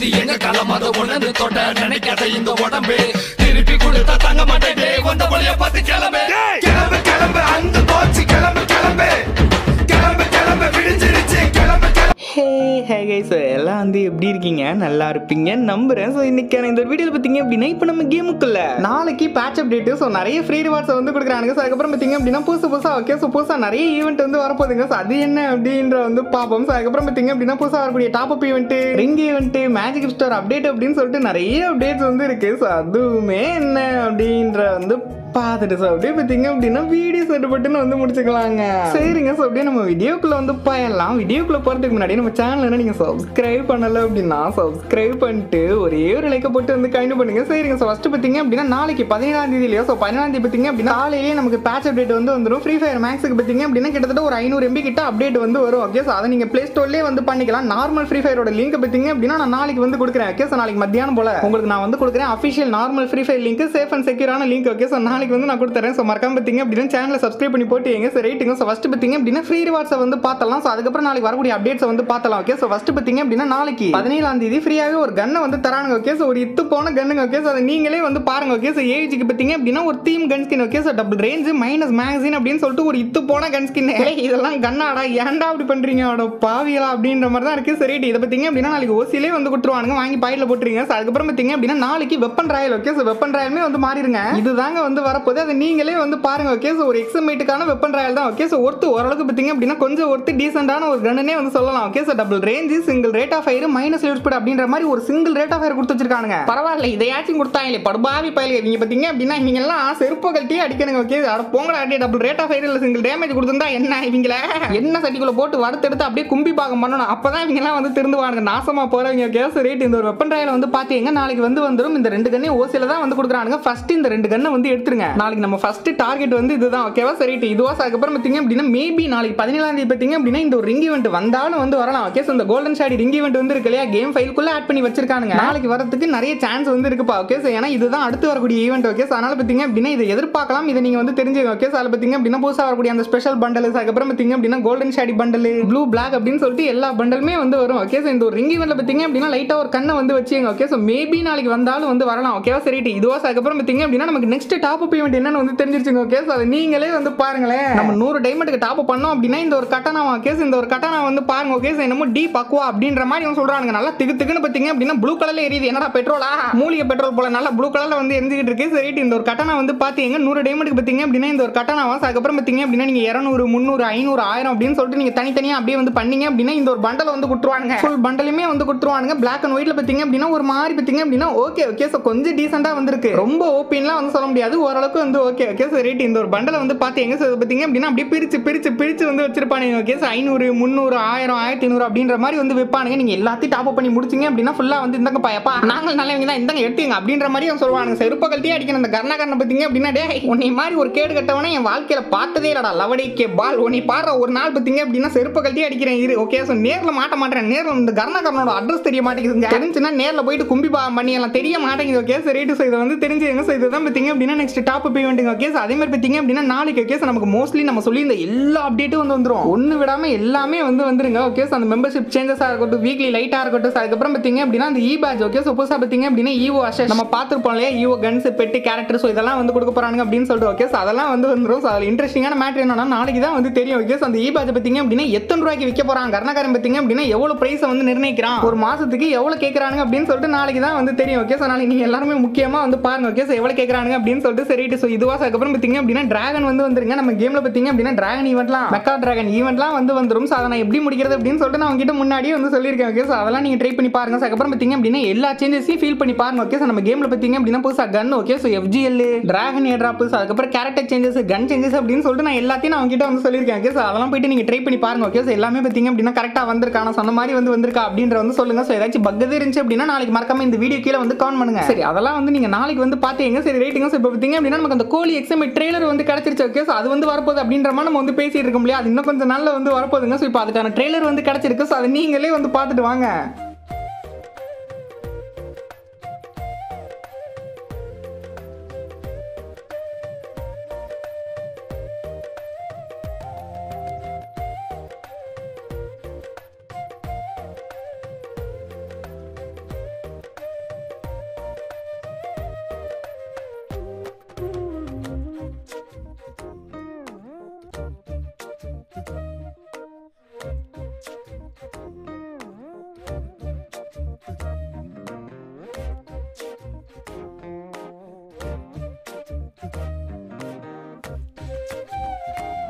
இது எங்க காலம் அதை உணர்ந்து தொட்ட நினைக்காத இந்த உடம்பு திருப்பி கொடுத்தா தங்க மாட்டேன் வந்த வழிய பார்த்து கிளம்பு கிளம்பு கிளம்பு அந்த போச்சு கிளம்பு கிளம்பு கிளம்பு கிளம்பு விடிஞ்சிருச்சு கிளம்பு கிளம்பு ஹே ஹே கை ஸோ எல்லாம் வந்து எப்படி இருக்கீங்க நல்லா இருப்பீங்க நம்புறேன் ஸோ இன்னைக்கான இந்த வீடியோவில் பார்த்தீங்க அப்படின்னா இப்போ நம்ம கேமுக்குள்ள நாளைக்கு பேட்ச் அப்டேட்டு ஸோ நிறைய ஃப்ரீ ரிவார்ட்ஸ் வந்து கொடுக்குறாங்க ஸோ அதுக்கப்புறம் பார்த்தீங்க அப்படின்னா புதுசு புதுசாக ஓகே ஸோ புதுசாக நிறைய ஈவெண்ட் வந்து வரப்போகுதுங்க ஸோ அது என்ன அப்படின்ற வந்து பார்ப்போம் ஸோ அதுக்கப்புறம் பார்த்தீங்க அப்படின்னா புதுசாக வரக்கூடிய top up event ring event magic store update அப்படின்னு சொல்லிட்டு நிறைய அப்டேட்ஸ் வந்து இருக்கு ஸோ அதுவுமே என்ன அப்படின்ற வந்து பார்த்துட்டு ஸோ அப்படியே பார்த்தீங்க அப்படின்னா வீடியோ செட் பட்டுன்னு வந்து முடிச்சுக்கலாங்க சரிங்க ஸோ அப்படியே நம்ம வீடியோக்குள்ள வந்து போயிடலாம் வீடியோக்குள்ள போகிறதுக்கு முன்னாடி நம்ம சேனல் நீங்கள் சப்ஸ்கிரைப் பண்ணல அப்படின்னா சப்ஸ்கிரைப் பண்ணிட்டு ஒரே ஒரு லைக்கை போட்டு வந்து கண்டினியூ பண்ணுங்க சரிங்க ஸோ ஃபஸ்ட்டு பார்த்தீங்க அப்படின்னா நாளைக்கு பதினேழாம் தேதி இல்லையா ஸோ பதினேழாம் தேதி பார்த்தீங்க அப்படின்னா காலையிலேயே நமக்கு பேட்ச் அப்டேட் வந்து வந்துடும் ஃப்ரீ ஃபயர் மேக்ஸுக்கு பார்த்தீங்க அப்படின்னா கிட்டத்தட்ட ஒரு ஐநூறு எம்பி கிட்ட அப்டேட் வந்து வரும் ஓகே ஸோ அதை நீங்கள் ப்ளே ஸ்டோர்லேயே வந்து பண்ணிக்கலாம் நார்மல் ஃப்ரீ ஃபயரோட லிங்க் பார்த்தீங்க அப்படின்னா நான் நாளைக்கு வந்து கொடுக்குறேன் ஓகே ஸோ நாளைக்கு மத்தியானம் போல உங்களுக்கு நான் வந்து கொடுக்குறேன் official normal free fire link safe and செக்யூரான லிங்க் ஓகே ஸோ நாளைக்கு வந்து நான் கொடுத்துறேன் ஸோ மறக்காம பார்த்தீங்க அப்படின்னா சேனலை சப்ஸ்கிரைப் பண்ணி போட்டு எங்க சார் ரேட்டிங்க ஸோ ஃபஸ்ட்டு பார்த்தீங்க அப்படின்னா ஃப்ரீ ரிவார்ட்ஸை வந்து பார்த்தலாம் ஸோ அதுக்கப்புறம் நாளைக்கு வரக்கூடிய அப்டேட்ஸை வந்து பார்த்தலாம் ஓகே ஸோ ஃபஸ்ட்டு பார்த்தீங்க அப்படின்னா நாளைக்கு பதினேழாம் தேதி ஃப்ரீயாகவே ஒரு கன்னை வந்து தரானுங்க ஓகே ஸோ ஒரு இத்து போன கன்னுங்க ஓகே ஸோ அதை நீங்களே வந்து பாருங்க ஓகே ஸோ ஏஜுக்கு பார்த்தீங்க அப்படின்னா ஒரு theme gun skin okay so double range minus மேக்ஸின் அப்படின்னு சொல்லிட்டு ஒரு இத்து போன கன் ஸ்கின் இதெல்லாம் கன்னாடா ஏன்டா அப்படி பண்றீங்க அட பாவிகளா அப்படின்ற மாதிரி தான் இருக்கு சரி இதை பார்த்தீங்க அப்படின்னா நாளைக்கு ஓசிலே வந்து கொடுத்துருவானுங்க வாங்கி பாயில போட்டுருங்க ஸோ அதுக்கப்புறம் பார்த்தீங்க அப்படின்னா நாளைக்கு weapon royal okay so weapon ராயலுமே வந்து மாறிடுங்க இதுதாங்க வந்து வரப்போது அதை நீங்களே வந்து பாருங்க ஓகே ஸோ ஒரு எக்ஸமேட்டுக்கான வெப்பன் ராயல் தான் ஓகே ஸோ ஒருத்து ஓரளவுக்கு பார்த்தீங்க அப்படின்னா கொஞ்சம் ஒருத்து டீசெண்டான ஒரு கன்னே வந்து சொல்லலாம் okay so double range single rate of fire minus லிட் ஸ்பீட் அப்படின்ற மாதிரி ஒரு சிங்கிள் ரேட் ஆஃப் ஃபயர் கொடுத்து வச்சிருக்காங்க பரவாயில்ல இதையாச்சும் கொடுத்தாங்களே படுபாவி பயலுங்க இவங்க பார்த்தீங்க அப்படின்னா இவங்க எல்லாம் செருப்பு கழட்டி அடிக்கணுங்க ஓகே அட போங்கடா அடி டபுள் ரேட் ஆஃப் ஃபயர் இல்லை சிங்கிள் டேமேஜ் கொடுத்துருந்தா என்ன இவங்கள என்ன சட்டிக்குள்ள போட்டு வறுத்தெடுத்து அப்படியே கும்பி பாகம் பண்ணணும் அப்பதான் இவங்க எல்லாம் வந்து திருந்துவானுங்க நாசமா போறவங்க கேஸ் ரேட் இந்த ஒரு வெப்பன் ராயல வந்து பாத்தீங்க நாளைக்கு வந்து வந்துரும் இந்த ரெண்டு கண்ணையும் ஓசியில தான் வந்து கொடுக்குறானுங்க ஃபர்ஸ்ட் இந்த ரெண்டு கண்ணை வந்து எடுத்துருங்க நாளைக்கு நம்ம ஃபர்ஸ்ட் டார்கெட் வந்து இதுதான் ஓகேவா சரி இதுவா அதுக்கப்புறம் பார்த்தீங்க அப்படின்னா மேபி நாளைக்கு பதினேழாம் தேதி பார்த்தீங்க அப்படின்னா இந்த ஒரு ரிங் ஈவெண்ட் வந்தாலும் வந்து வரலாம் ஓகே இந்த கோல்டன் ஷாடி ரிங் ஈவெண்ட் வந்து இருக்கு இல்லையா கேம் ஃபைல்குள்ள ஆட் பண்ணி வச்சிருக்கானுங்க நாளைக்கு வரதுக்கு நிறைய சான்ஸ் வந்து இருக்குப்பா ஓகே சார் ஏன்னா இதுதான் அடுத்து வரக்கூடிய ஈவெண்ட் ஓகே சார் அதனால பார்த்தீங்க அப்படின்னா இதை எதிர்பார்க்கலாம் இதை நீங்க வந்து தெரிஞ்சுங்க ஓகே சார் அதில் பார்த்தீங்க அப்படின்னா புதுசாக வரக்கூடிய அந்த ஸ்பெஷல் பண்டல் அதுக்கப்புறம் பார்த்தீங்க அப்படின்னா கோல்டன் ஷாடி பண்டல் ப்ளூ பிளாக் அப்படின்னு சொல்லிட்டு எல்லா பண்டலுமே வந்து வரும் ஓகே சார் இந்த ஒரு ரிங் ஈவெண்ட்ல பார்த்தீங்க அப்படின்னா லைட்டா ஒரு கண்ணை வந்து வச்சுங்க ஓகே ஸோ மேபி நாளைக்கு வந்தாலும் வந்து வரலாம் ஓகேவா சரி இதுவா அதுக்கப்புறம் பார்த்தீங்க அப்படின்னா நமக்கு நெக்ஸ்ட் டாப் அப் ஈவெண்ட் என்னன்னு வந்து தெரிஞ்சிருச்சுங்க ஓகே ஸோ அதை நீங்களே வந்து பாருங்களேன் நம்ம நூறு டைமண்டுக்கு டாப் அப் பண்ணோம் அப்படின்னா இந்த ஒரு கட்டணா கேஸ் இந்த ஒரு கட்டணா வந்து பாருங்க ஓகே சார் என்னமோ டி பக்குவா அப்படின்ற மாதிரி இவங்க சொல்றாங்க நல்லா திக்கு திக்குன்னு பார்த்தீங்க அப்படின்னா ப்ளூ கலர்ல எரியுது என்னடா பெட்ரோலா மூலிகை பெட்ரோல் போல நல்லா ப்ளூ கலர்ல வந்து எரிஞ்சுக்கிட்டு இருக்கு சரி இந்த ஒரு கட்டணா வந்து பாத்தீங்க நூறு டைமண்டுக்கு பார்த்தீங்க அப்படின்னா இந்த ஒரு கட்டணாவா அதுக்கப்புறம் பார்த்தீங்க அப்படின்னா நீங்க இரநூறு முந்நூறு ஐநூறு ஆயிரம் அப்படின்னு சொல்லிட்டு நீங்க தனித்தனியா அப்படியே வந்து பண்ணீங்க அப்படின்னா இந்த ஒரு பண்டல் வந்து கொடுத்துருவாங்க ஃபுல் பண்டலுமே வந்து கொடுத்துருவாங்க பிளாக் அண்ட் ஒயிட்ல பார்த்தீங்க அப்படின்னா ஒரு மாதிரி பார்த்தீங்க அப்படின்னா ஓகே ஓகே ஸோ கொஞ்சம் டீசெண்டா வந்திருக்கு ரொம்ப ஓப்பன்லாம் வந்து சொல்ல முடியாது ஓரளவுக்கு வந்து ஓகே ஓகே ஸோ ரேட் இந்த ஒரு பண்டலை வந்து பார்த்தீங்க ஸோ பார்த்தீங்க அப்படின்னா அப்படியே பிரிச்சு பிரிச்சு பிரிச்சு வந்து வச்சிருப்பானுங்க ஓகே ஸோ ஐநூறு முந்நூறு ஆயிரம் ஆயிரத்தி ஐநூறு அப்படின்ற மாதிரி வந்து விற்பானுங்க நீங்க எல்லாத்தையும் டாப் பண்ணி முடிச்சிங்க அப்படின்னா ஃபுல்லா வந்து இந்தங்க பாயப்பா நாங்கள் நல்லவங்க தான் இந்தங்க எடுத்துங்க அப்படின்ற மாதிரி அவங்க சொல்லுவாங்க செருப்ப கழட்டி அடிக்கணும் அந்த கர்ணாகரனை பார்த்தீங்க அப்படின்னா டே உன்னை மாதிரி ஒரு கேடு கட்டவனே என் வாழ்க்கையில பார்த்ததே இல்லடா லவடிக்கே பால் உன்னை பாடுற ஒரு நாள் பார்த்தீங்க அப்படின்னா செருப்ப கழட்டி அடிக்கிறேன் இரு ஓகே ஸோ நேரில் மாட்ட மாட்டேன் நேரில் இந்த கர்ணாகரனோட அட்ரஸ் தெரிய மாட்டேங்குதுங்க தெரிஞ்சுன்னா நேரில் போயிட்டு கும்பி பாவம் பண்ணி எல்லாம் தெரிய மாட்டேங்குது ஓகே ஸோ ரேட்டு ஸோ இதை வந்து தெரிஞ்சுங்க ஸோ இதுதான் பார்த்தீங்க அப்படின்னா நெக்ஸ்ட் டாப் பேமெண்ட்டுங்க ஓகே ஸோ அதே மாதிரி பார்த்தீங்க அப்படின்னா நாளைக்கு ஓகே ஸோ நமக்கு மோஸ்ட்லி நம்ம சொல்லி இந்த எல்லா அப்டேட்டும் வந்து வந்துரும் ஒன்று விடாம எல்லாமே வந்து வந்துருங்க ஓகே ஸோ அந்த மெம்பர்ஷிப் சேஞ்சஸாக இருக்கட்டும் வீக்லி லைட்டாக இருக்கட்டும் so அதுக்கப்புறம் பார்த்தீங்க அப்படின்னா அந்த இ பேட்ச் ஓகே ஸோ புதுசாக பார்த்தீங்க அப்படின்னா ஈவோ அஷஸ் நம்ம பார்த்துருப்போம் இல்லையா evo guns pet character so இதெல்லாம் வந்து கொடுக்க போறாங்க அப்படின்னு சொல்லிட்டு ஓகே ஸோ அதெல்லாம் வந்து வந்துரும் ஸோ அதில் இன்ட்ரெஸ்டிங்கான மேட்ரு என்னன்னா நாளைக்கு தான் வந்து தெரியும் ஓகே ஸோ அந்த இ பேட்ச் பார்த்தீங்க அப்படின்னா எத்தனை ரூபாய்க்கு விற்க போறாங்க கர்ணகாரன் பார்த்தீங்க அப்படின்னா எவ்வளோ ப்ரைஸை வந்து நிர்ணயிக்கிறான் ஒரு மாசத்துக்கு எவ்வளோ கேட்குறாங்க அப்படின்னு சொல்லிட்டு நாளைக்கு தான் வந்து தெரியும் ஓகே ஸோ நாளைக்கு நீங்கள் எல்லாருமே முக்கியமாக வந்து பாருங்க ஓகே ஸோ எவ்வளோ கேட்குறாங்க அப்படின்னு சொல்லிட்டு சரிட்டு ஸோ இதுவா அதுக்கப்புறம் பார்த்தீங்க அப்படின்னா டிராகன் வந்து வந்துருங்க நம்ம கேம்ல பார்த்தீங்க அப்படின்னா டிராகன் ஈவெண்ட்லாம் மெக்கா டிராகன் ஈவெண்ட்லாம் வந்து வந்துரும் ஸோ அதை நான் எப்படி முடிக்கிறது அப்படின்னு சொல்லிட்டு நான் உங்ககிட்ட முன்னாடியே வந்து சொல்லியிருக்கேன் ஓகே ஸோ அதெல்லாம் நீங்கள் ட்ரை பண்ணி பாருங்க ஸோ அதுக்கப்புறம் பார்த்தீங்க அப்படின்னா எல்லா சேஞ்சஸையும் ஃபீல் பண்ணி பாருங்க ஓகே ஸோ நம்ம கேம்ல பார்த்தீங்க அப்படின்னா புதுசாக gun okay so FGL dragon airdrop so அதுக்கப்புறம் கேரக்டர் சேஞ்சஸ் கன் சேஞ்சஸ் அப்படின்னு சொல்லிட்டு நான் எல்லாத்தையும் நான் உங்ககிட்ட வந்து சொல்லியிருக்கேன் ஓகே ஸோ அதெல்லாம் போயிட்டு நீங்கள் ட்ரை பண்ணி பாருங்க ஓகே ஸோ எல்லாமே பார்த்தீங்க அப்படின்னா கரெக்டாக வந்திருக்கா நான் சொன்ன மாதிரி வந்து வந்திருக்கா அப்படின்ற வந்து சொல்லுங்க ஸோ ஏதாச்சும் பக் இருந்துச்சு அப்படின்னா நாளைக்கு மறக்காம இந்த வீடியோ கீழே வந்து கவுண்ட் பண்ணுங்க சரி அதெல்லாம் வந்து நீங்க நாளைக்கு வந்து பார்த்தீங்க சரி ரேட்டிங்க ஸோ இப்போ பார்த்தீங்க அப்படின்னா நமக்கு அந்த கோழி எக்ஸாம் ட்ரெய்லர் வந்து கிடச்சிருச்சு ஓகே ஸோ அது வந்து வரப்போகுது அப்படின்ற மாதிரி நம்ம வந்து பேசிட்டு இருக்கோம் இல்லையா அது இன்னும் கொஞ்சம் நாள்ல வந்து வரப்போகுதுங்க ஸோ இப்போ அதுக்கான ட்ரெய்லர் வந்து கிடச்சிருக்கு ஸோ அதை நீங்களே வந்து பார்த்துட்டு வாங்க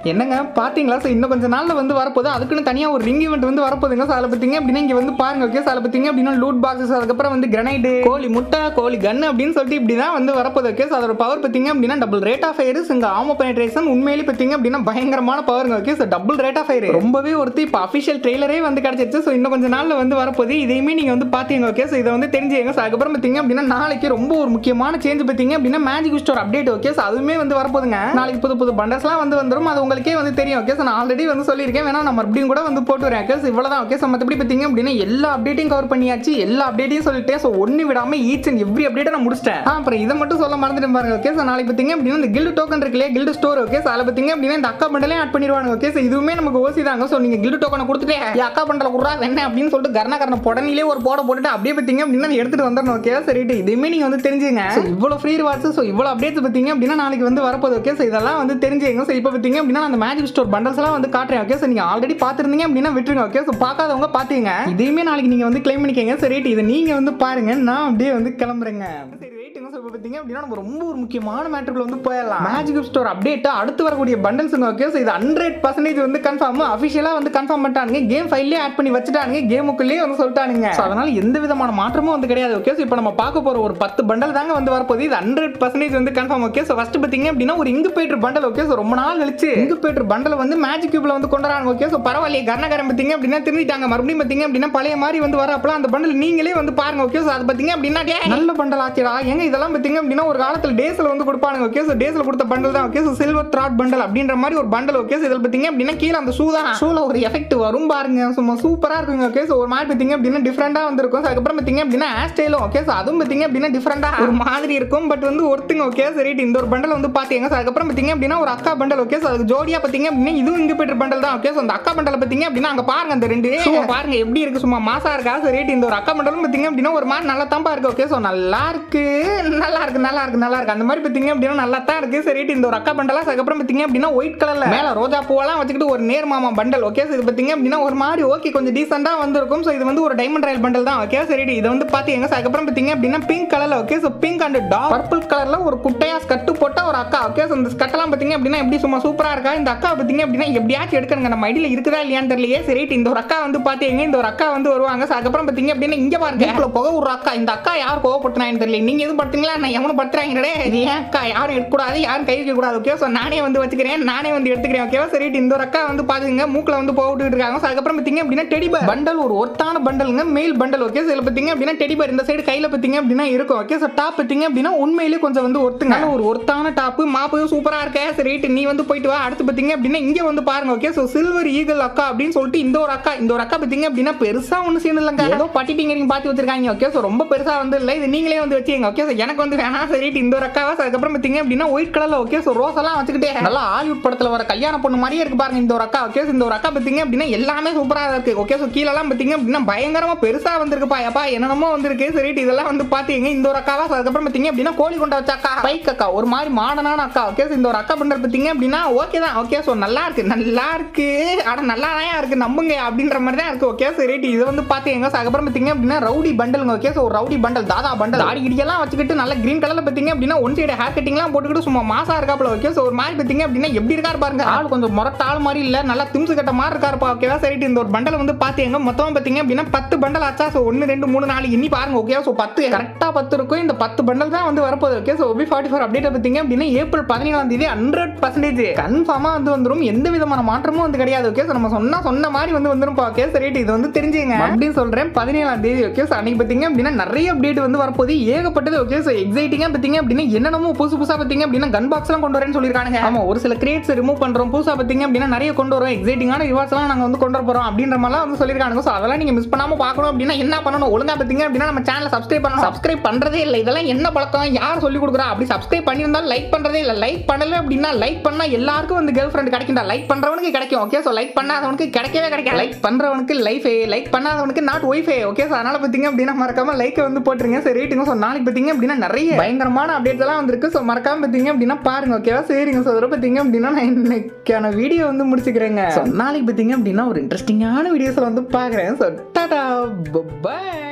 என்னங்க பாத்தீங்களா ஸோ இன்னும் கொஞ்ச நாள்ல வந்து வரப்போகுது அதுக்குன்னு தனியா ஒரு ரிங் ஈவெண்ட் வந்து வரப்போகுதுங்க ஸோ அதில் பார்த்தீங்க அப்படின்னா இங்க வந்து பாருங்க ஓகே ஸோ அதில் பார்த்தீங்க அப்படின்னா லூட் பாக்ஸஸ் அதுக்கப்புறம் வந்து கிரனைடு கோழி முட்டை கோழி கன் அப்படின்னு சொல்லிட்டு இப்படி தான் வந்து வரப்போகுது ஓகே ஸோ அதோட பவர் பார்த்தீங்க அப்படின்னா டபுள் ரேட் ஆஃப் ஃபயர் இங்க ஆமோ பெனட்ரேஷன் உண்மையிலேயே பார்த்தீங்க அப்படின்னா பயங்கரமான பவருங்க okay so double rate of fire ரொம்பவே ஒருத்தி இப்போ அஃபிஷியல் ட்ரெய்லரே வந்து கிடைச்சிருச்சு ஸோ இன்னும் கொஞ்ச நாள்ல வந்து வரப்போகுது இதையுமே நீங்க வந்து பார்த்தீங்க ஓகே ஸோ இதை வந்து தெரிஞ்சுங்க ஸோ அதுக்கப்புறம் பார்த்தீங்க அப்படின்னா நாளைக்கு ரொம்ப ஒரு முக்கியமான சேஞ்ச் பார்த்தீங்க அப்படின்னா magic store update okay so அதுவுமே வந்து வரப்போகுதுங்க நாளைக்கு புது புது பண்டர்ஸ்லாம் வந்து வந்துடும் அது உங்களுக்கே வந்து தெரியும் ஓகே ஸோ நான் ஆல்ரெடி வந்து சொல்லியிருக்கேன் வேணா நம்ம மறுபடியும் கூட வந்து போட்டு வரேன் ஓகே ஸோ இவ்வளோதான் ஓகே ஸோ மற்றபடி பார்த்தீங்க அப்படின்னா எல்லா அப்டேட்டையும் கவர் பண்ணியாச்சு எல்லா அப்டேட்டையும் சொல்லிட்டேன் ஸோ ஒன்று விடாம ஈச் அண்ட் எவ்ரி அப்டேட்டை நான் முடிச்சிட்டேன் ஆ, அப்புறம் இதை மட்டும் சொல்ல மறந்துட்டு பாருங்க ஓகே ஸோ நாளைக்கு பார்த்தீங்க அப்படின்னா இந்த கில்டு டோக்கன் இருக்கு இல்லையா கில்டு ஸ்டோர் ஓகே ஸோ அதில் பார்த்தீங்க அப்படின்னா இந்த அக்கா பண்டலே ஆட் பண்ணிடுவாங்க ஓகே ஸோ இதுவுமே நமக்கு ஓசி தாங்க ஸோ நீங்கள் கில்டு டோக்கனை கொடுத்துட்டு "ஏய், அக்கா பண்டல குடுறா என்ன அப்படின்னு சொல்லிட்டு கர்ணாகரண புடனிலே ஒரு போட போட்டுட்டு அப்படியே பார்த்தீங்க அப்படின்னா நீ எடுத்துட்டு வந்துடணும் ஓகே சரிட்டு இதையுமே நீங்க வந்து தெரிஞ்சுங்க ஸோ இவ்வளோ ஃப்ரீ ரிவார்ட்ஸ் ஸோ இவ்வளோ அப்டேட்ஸ் பார்த்தீங்க அப்படின்னா நாளைக்கு வந்து வரப்போகுது ஓகே ஸோ இதெல்லாம் வந்து தெரிஞ்சுங்க ஸோ இப்போ பார்த்தீங்க அப்படின்னா நான் அந்த மேஜிக் ஸ்டோர் பண்டல்ஸ் எல்லாம் வந்து காட்டுறேன் ஓகே ஸோ நீங்க ஆல்ரெடி பார்த்துருந்தீங்க அப்படின்னா விட்டுருங்க ஓகே ஸோ பார்க்காதவங்க பார்த்தீங்க இதையுமே நாளைக்கு நீங்க வந்து கிளைம் பண்ணிக்கங்க சரி இதை நீங்க வந்து பாருங்க நான் அப்படியே வந்து கிளம்புறேங்க சரி ரைட்டுங்க ஸோ இப்போ பார்த்தீங்க அப்படின்னா நம்ம ரொம்ப ஒரு முக்கியமான மேட்டருக்குள்ள வந்து போயிடலாம் மேஜிக் ஸ்டோர் அப்டேட் அடுத்து வரக்கூடிய பண்டல்ஸ் ஓகே ஸோ இது ஹண்ட்ரட் பர்சன்டேஜ் வந்து கன்ஃபார்ம் அஃபிஷியலாக வந்து கன்ஃபார்ம் பண்ணிட்டானுங்க கேம் ஃபைல்லே ஆட் பண்ணி வச்சுட்டானுங்க கேமுக்குள்ளேயே வந்து சொல்லிட்டானுங்க ஸோ அதனால எந்த விதமான மாற்றமும் வந்து கிடையாது ஓகே ஸோ இப்போ நம்ம பார்க்க போற ஒரு பத்து பண்டல் தாங்க வந்து வரப்போகுது இது ஹண்ட்ரட் பர்சன்டேஜ் வந்து கன்ஃபார்ம் ஓகே ஸோ ஃபர்ஸ்ட் பார்த்தீங்க அப்படின்னா ஒரு இங்கு பேட்டர் பண்டல் ஓகே ஸோ ரொம்ப நாள் கழிச்சு இங்கு பேட்டர் பண்டல் வந்து மேஜிக் கியூப்ல வந்து கொண்டாடுறாங்க ஓகே ஸோ பரவாயில்லையே கர்ணகரம் பார்த்தீங்க அப்படின்னா திருந்திட்டாங்க மறுபடியும் பார்த்தீங்க அப்படின்னா பழைய மாதிரி வந்து வரப்பலாம் அந்த பண்டல் நீங்களே வந்து பாருங்க ஓகே ஸோ அது பார்த்தீங்க அப்படின்னா டேய், நல்ல பண்டல் ஆச்சுடா ஏங்க இதெல்லாம் பார்த்தீங்க அப்படின்னா ஒரு காலத்தில் டேஸ்ல வந்து கொடுப்பானுங்க ஓகே ஸோ டேஸ்ல கொடுத்த பண்டல் தான் ஓகே ஸோ சில்வர் த்ராட் பண்டல் அப்படின்ற மாதிரி ஒரு பண்டல் ஓகே ஸோ இதில் பார்த்தீங்க அப்படின்னா கீழே அந்த ஷூ தான் ஷூல ஒரு எஃபெக்ட் வரும் பாருங்க சும்மா சூப்பரா இருக்குங்க ஓகே ஸோ ஒரு மாதிரி பார்த்தீங்க அப்படின்னா டிஃப்ரெண்டா வந்திருக்கும் ஸோ அதுக்கப்புறம் பார்த்தீங்க அப்படின்னா ஹேர் ஸ்டைலும் ஓகே ஸோ அதுவும் பார்த்தீங்க அப்படின்னா டிஃப்ரெண்டா ஒரு மாதிரி இருக்கும் பட் வந்து ஒருத்துங்க ஓகே சரி இந்த ஒரு பண்டல் வந்து பார்த்தீங்க ஸோ அதுக்கப்புறம் பார்த்தீங்க அப்படின்னா ஒரு அக்கா பண்டல் ஓகே ஸோ அதுக்கு ஜோடியா பார்த்தீங்க அப்படின்னா இதுவும் இங்க போயிட்டு பண்டல் தான் ஓகே ஸோ அந்த அக்கா பண்டல் பார்த்தீங்க அப்படின்னா அங்க பாருங்க அந்த ரெண்டு shoe பாருங்க எப்படி இருக்கு சும்மா மாசா இருக்கா சரி இந்த ஒரு அக்கா பண்டலும் பார்த்தீங்க அப்படின்னா ஒரு மாதிரி நல்லா தான்ப்பா இருக்கு ஓகே ஸோ நல்லா இருக்கு நல்லா இருக்கு நல்லா இருக்கு நல்லா இருக்கு அந்த மாதிரி பார்த்தீங்க அப்படின்னா நல்லா தான் இருக்கு சரி இந்த ஒரு அக்கா பண்டலா அதுக்கப்புறம் பார்த்தீங்க அப்படின்னா ஒயிட் கலர்ல மேல ரோஜா பூவெல்லாம் வச்சுக்கிட்டு ஒரு நேர் மாமா பண்டல் ஓகே ஸோ இது பார்த்தீங்க அப்படின்னா ஒரு மாதிரி ஓகே கொஞ்சம் டீசெண்டா வந்திருக்கும் ஸோ இது வந்து ஒரு டைமண்ட் ராயல் பண்டல் தான் ஓகே சரி இது வந்து பாத்தீங்க ஸோ அதுக்கப்புறம் பார்த்தீங்க அப்படின்னா பிங்க் கலர்ல okay so pink and dark purple கலர்ல ஒரு குட்டையா ஸ்கட்டு போட்ட ஒரு அக்கா ஓகே ஸோ இந்த ஸ்கட்டெல்லாம் பார்த்தீங்க அப்படின்னா எப்படி சும்மா சூப்பரா இருக்கா இந்த அக்கா பார்த்தீங்க அப்படின்னா எப்படியாச்சும் எடுக்கணுங்க நம்ம ஐடியில் இருக்குதா இல்லையான்னு தெரியலையே சரி இந்த ஒரு அக்கா வந்து பாத்தீங்க இந்த ஒரு அக்கா வந்து வருவாங்க ஸோ அதுக்கப்புறம் பார்த்தீங்க அப்படின்னா இங்க பாருங்க மூக்குல புகை ஒரு அக்கா இந்த அக்கா யார் கோவப்பட்டுனான்னு தெரியல நீங்க எதுவும் படுத்தீங்களா நான் எவனும் படுத்துறாங்கடே இது ஏன் அக்கா யாரும் எடுக்கக்கூடாது யாரும் கை வைக்க கூடாது ஓகே ஸோ நானே வந்து வச்சுக்கிறேன் நானே வந்து எடுத்துக்கிறேன் ஓகேவா சரி இந்த ஒரு அக்கா வந்து பாத்துங்க மூக்குல வந்து போக விட்டுட்டு இருக்காங்க ஸோ அதுக்கப்புறம் பார்த்தீங்க அப்படின்னா டெடிபர் பண்டல் ஒரு ஒருத்தான பண்டலுங்க மெயில் பண்டல் ஓகே ஸோ இதில் பார்த்தீங்க அப்படின்னா டெடிபர் இந்த சைடு கையில பார்த்தீங்க அப்படின்னா இருக்கும் ஓகே ஸோ டாப் பார்த்தீங்க அப்படின்னா உண்மையிலேயே கொஞ்சம் வந்து ஒருத்துங்க நல்ல ஒரு ஒருத்தான டாப்பு மாப்பு சூப்பரா இருக்க சரி நீ வந்து போயிட்டு வா அடுத்து பார்த்தீங்க அப்படின்னா இங்க வந்து பாருங்க ஓகே ஸோ சில்வர் ஈகல் அக்கா அப்படின்னு சொல்லிட்டு இந்த ஒரு அக்கா இந்த ஒரு அக்கா பார்த்தீங்க அப்படின்னா பெருசா ஒன்று சீன் இல்லைங்க ஏதோ பட்டி டிங்கரிங் பார்த்து வச்சிருக்காங்க ஓகே ஸோ ரொம்ப பெருசா வந்து இல்லை இது நீங்களே வந்து வச்சுங்க ஓகே ஸோ எனக்கு வந்து வேணாம் சரி இந்த ஒரு அக்காவா so அதுக்கப்புறம் பார்த்தீங்க அப்படின்னா ஒயிட் கலர்ல ஓகே ஸோ ரோஸ் எல்லாம் வச்சுக்கிட்டே நல்லா ஹாலிவுட் படத்துல வர கல்யாண பொண்ணு மாதிரியே இருக்கு பாருங்க இந்த ஒரு அக்கா ஓகே இந்த ஒரு அக்கா பார்த்தீங்க அப்படின்னா எல்லாமே சூப்பரா இருக்கு ஓகே ஸோ கீழெல்லாம் பார்த்தீங்க அப்படின்னா பயங்கரமா பெருசா வந்திருக்குப்பா எப்பா என்னென்னமோ வந்திருக்கு சரி இதெல்லாம் வந்து பாத்தீங்க இந்த ஒரு அக்காவா so அதுக்கப்புறம் பார்த்தீங்க அப்படின்னா கோழி கொண்ட வச்ச அக்கா பைக் அக்கா ஒரு மாதிரி மாடனான அக்கா ஓகே இந்த ஒரு அக்கா பண்றது பார்த்தீங்க அப்படின்னா ஓகே தான் ஓகே ஸோ நல்லா இருக்கு நல்லா இருக்கு ஆனா நல்லா தான் இருக்கு நம்புங்க அப்படின்ற மாதிரி தான் இருக்கு ஓகே சரி இது வந்து பாத்தீங்க so அதுக்கப்புறம் பார்த்தீங்க அப்படின்னா ரவுடி பண்டலுங்க ஓகே ஸோ ரவுடி பண்டல் தாதா பண்டல் தாடி கிடியெல்லாம் வச்சுக்கிட்டு நல்ல கிரீன் கலர்ல பார்த்தீங்க அப்படின்னா ஒன் சைடு ஹேர் கட்டிங்லாம் போட்டுக்கிட்டு சும்மா மாசா இருக்காப்ல ஓகே ஸோ ஒரு மாதிரி பார்த்தீங்க அப்படின்னா எப்படி இருக்காரு பாருங்க ஆள் கொஞ்சம் முரட்ட ஆள் மாதிரி இல்ல நல்லா திம்சு கட்ட மாதிரி இருக்காருப்பா ஓகேவா சரி இந்த ஒரு பண்டல் வந்து பாத்தீங்க மொத்தம் பார்த்தீங்க அப்படின்னா பத்து பண்டல் ஆச்சா ஸோ ஒன்று ரெண்டு மூணு நாலு எண்ணி பாருங்க ஓகே ஸோ பத்து கரெக்டாக பத்து இருக்கும் இந்த பத்து பண்டல் தான் வந்து வரப்போகுது okay so OB forty four update பார்த்தீங்க அப்படின்னா ஏப்ரல் பதினேழாம் தேதி ஹண்ட்ரட் பர்சன்டேஜ் கன்ஃபார்மாக வந்து வந்துரும் எந்த விதமான மாற்றமும் வந்து கிடையாது ஓகே ஸோ நம்ம சொன்னா சொன்ன மாதிரி வந்து வந்துரும் ஓகே சரி இது வந்து தெரிஞ்சுங்க அப்படின்னு சொல்றேன் பதினேழாம் தேதி ஓகே ஸோ அன்னைக்கு பார்த்தீங்க அப்படின்னா நிறைய அப்டேட் வந்து வரப்போகுது ஏகப்பட்டது ஓகே ஸோ எக்ஸைட்டிங்காக பார்த்தீங்க அப்படின்னா என்னென்னமோ புதுசு புதுசாக பார்த்தீங்க அப்படின்னா கன் பாக்ஸ்லாம் கொண்டு வரேன்னு சொல்லியிருக்காங்க ஆமா ஒரு சில கிரேட்ஸ் ரிமூவ் பண்றோம் புதுசாக பார்த்தீங்க அப்படின்னா நிறைய கொண்டு வரோம் எக்ஸைட்டிங்கான ரிவார்ட்ஸ்லாம் நாங்கள் வந்து கொண்டு வர போறோம் அப்படின்ற மாதிரிலாம் வந்து சொல்லியிருக்காங்க ஸோ அதெல்லாம் நீங்க மிஸ் பண்ணாம பார்க்கணும் அப்படின்னா என்ன பண்ணணும் ஒழுங்கா பார்த்தீங்க அப்படின்னா நம்ம சேனலை சப்ஸ்கிரைப் பண்ணணும் சப்ஸ்கிரைப் பண்றதே இல்லை இதெல்லாம் என்ன பழக்கம் யார் சொல்லி கொடுக்குறா அப்படி சப்ஸ்கிரைப் பண்ணியிருந்தாலும் லைக் பண்றதே இல்லை லைக் பண்ணல அப்படின்னா லைக் பண்ணா எல்லாருக்கும் வந்து கேர்ள் ஃப்ரெண்ட் கிடைக்கும்டா லைக் பண்றவனுக்கு கிடைக்கும் ஓகே ஸோ லைக் பண்ணாதவனுக்கு கிடைக்கவே கிடைக்காது லைக் பண்றவனுக்கு லைஃபே லைக் பண்ணாதவனுக்கு நாட் ஒய்ஃபே ஓகே ஸோ அதனால பார்த்தீங்க அப்படின்னா மறக்காம லைக் வந்து போட்டுருங்க சரி ரேட்டுங்க ஸோ நாளைக்கு பார்த்தீங்க அப்படின்னா நிறைய பயங்கரமான அப்டேட்ஸ் எல்லாம் வந்திருக்கு ஸோ மறக்காம பார்த்தீங்க அப்படின்னா பாருங்க ஓகேவா சரிங்க ஸோ அதில் பார்த்தீங்க அப்படின்னா நான் இன்னைக்கான வீடியோ வந்து முடிச்சுக்கிறேங்க ஸோ நாளைக்கு பார்த்தீங்க அப்படின்னா ஒரு இன்ட்ரெஸ்டிங்கான வீடியோஸில் வந்து பார்க்குறேன் ஸோ டாடா பை